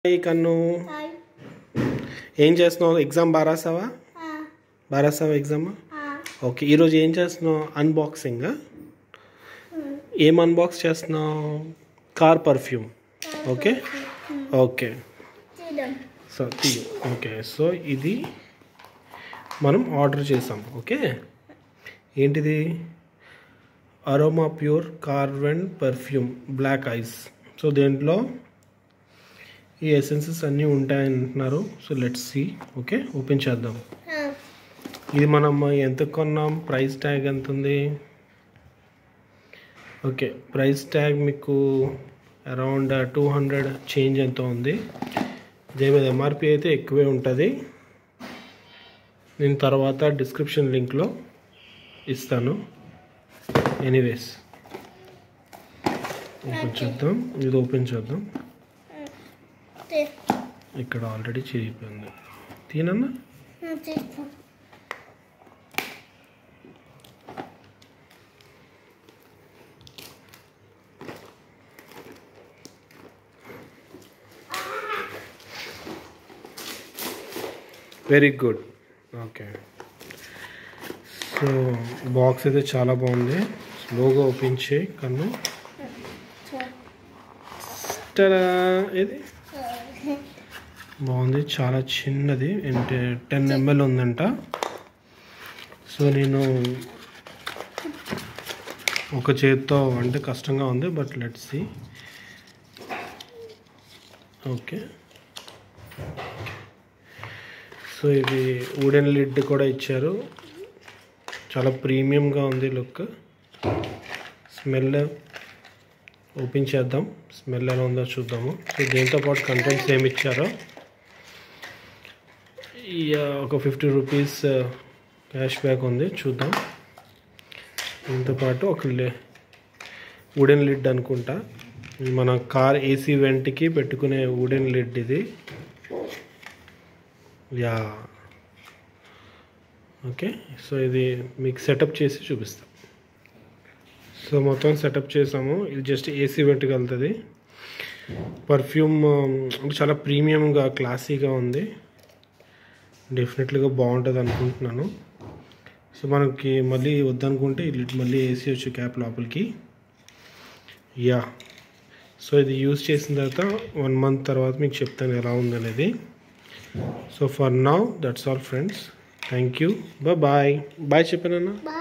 Hi కన్ను hi ఏం చేస్తున్నావు ఎగ్జామ్ బాగా రాసావా బాగా రాసావా ఎగ్జామ్ ఓకే ఈరోజు ఏం చేస్తున్నావు అన్బాక్సింగ్ ఏం అన్బాక్స్ చేస్తున్నావు కార్ పర్ఫ్యూమ్ ఓకే ఓకే చూద్దాం సో తీయు ఓకే సో ఇది మనం ఆర్డర్ చేసాం ఓకే ఏంటిది aroma pure carven perfume black ice so దేంట్లో ఈ ఎసెన్సెస్ అన్నీ ఉంటాయని అంటున్నారు so let's see okay open చేద్దాం ఇది మనం ఎంత కొన్నాం ప్రైస్ ట్యాగ్ ఎంత ఉంది ఓకే ప్రైస్ ట్యాగ్ మీకు అరౌండ్ టూ హండ్రెడ్ చేంజ్ ఎంత ఉంది దీని మీద ఎంఆర్పి అయితే ఎక్కువే ఉంటుంది నేను తర్వాత డిస్క్రిప్షన్ లింక్లో ఇస్తాను ఎనీవేస్ ఓపెన్ చేద్దాం ఇది ఓపెన్ చేద్దాం ఇక్కడ ఆల్రెడీ చేరిపోయింది తీనన్నా తీసుకో very good okay so box అయితే చాలా బాగుంది స్లోగా ఓపెన్ చేయి కన్ను టడా! ఇది బాగుంది చాలా చిన్నది అంటే టెన్ ఎంఎల్ ఉందంట సో నేను ఒక చేత్తో అంటే కష్టంగా ఉంది but let's see okay so ఇది వుడెన్ లిడ్ కూడా ఇచ్చారు చాలా ప్రీమియంగా ఉంది లుక్ స్మెల్ ఓపెన్ చేద్దాం స్మెల్ ఎలా ఉందో చూద్దాము సో దీంతో పాటు కంటెంట్స్ ఏమి ఇచ్చారో ఈ ఆ, ఒక ఫిఫ్టీ రూపీస్ క్యాష్ బ్యాక్ ఉంది చూద్దాం దీంతో పాటు ఒక వుడెన్ లిడ్ అనుకుంటా ఇది మన కార్ ఏసీ వెంట్కి పెట్టుకునే వుడెన్ లిడ్ ఇది యా ఓకే సో ఇది మీకు సెటప్ చేసి చూపిస్తాం సో మొత్తం సెటప్ చేసాము ఇది జస్ట్ ఏసీ వెంట్కి వెళ్తుంది పర్ఫ్యూమ్ అంటే చాలా ప్రీమియంగా క్లాసీగా ఉంది డెఫినెట్లీగా బాగుంటుంది అనుకుంటున్నాను సో మనకి మళ్ళీ వద్దనుకుంటే ఇది మళ్ళీ ఏసీ వచ్చి క్యాప్ లోపలికి యా సో ఇది యూజ్ చేసిన తర్వాత వన్ మంత్ తర్వాత మీకు చెప్తాను ఎలా ఉందనేది so for now that's all friends thank you bye bye చెప్పానన్నా బాయ్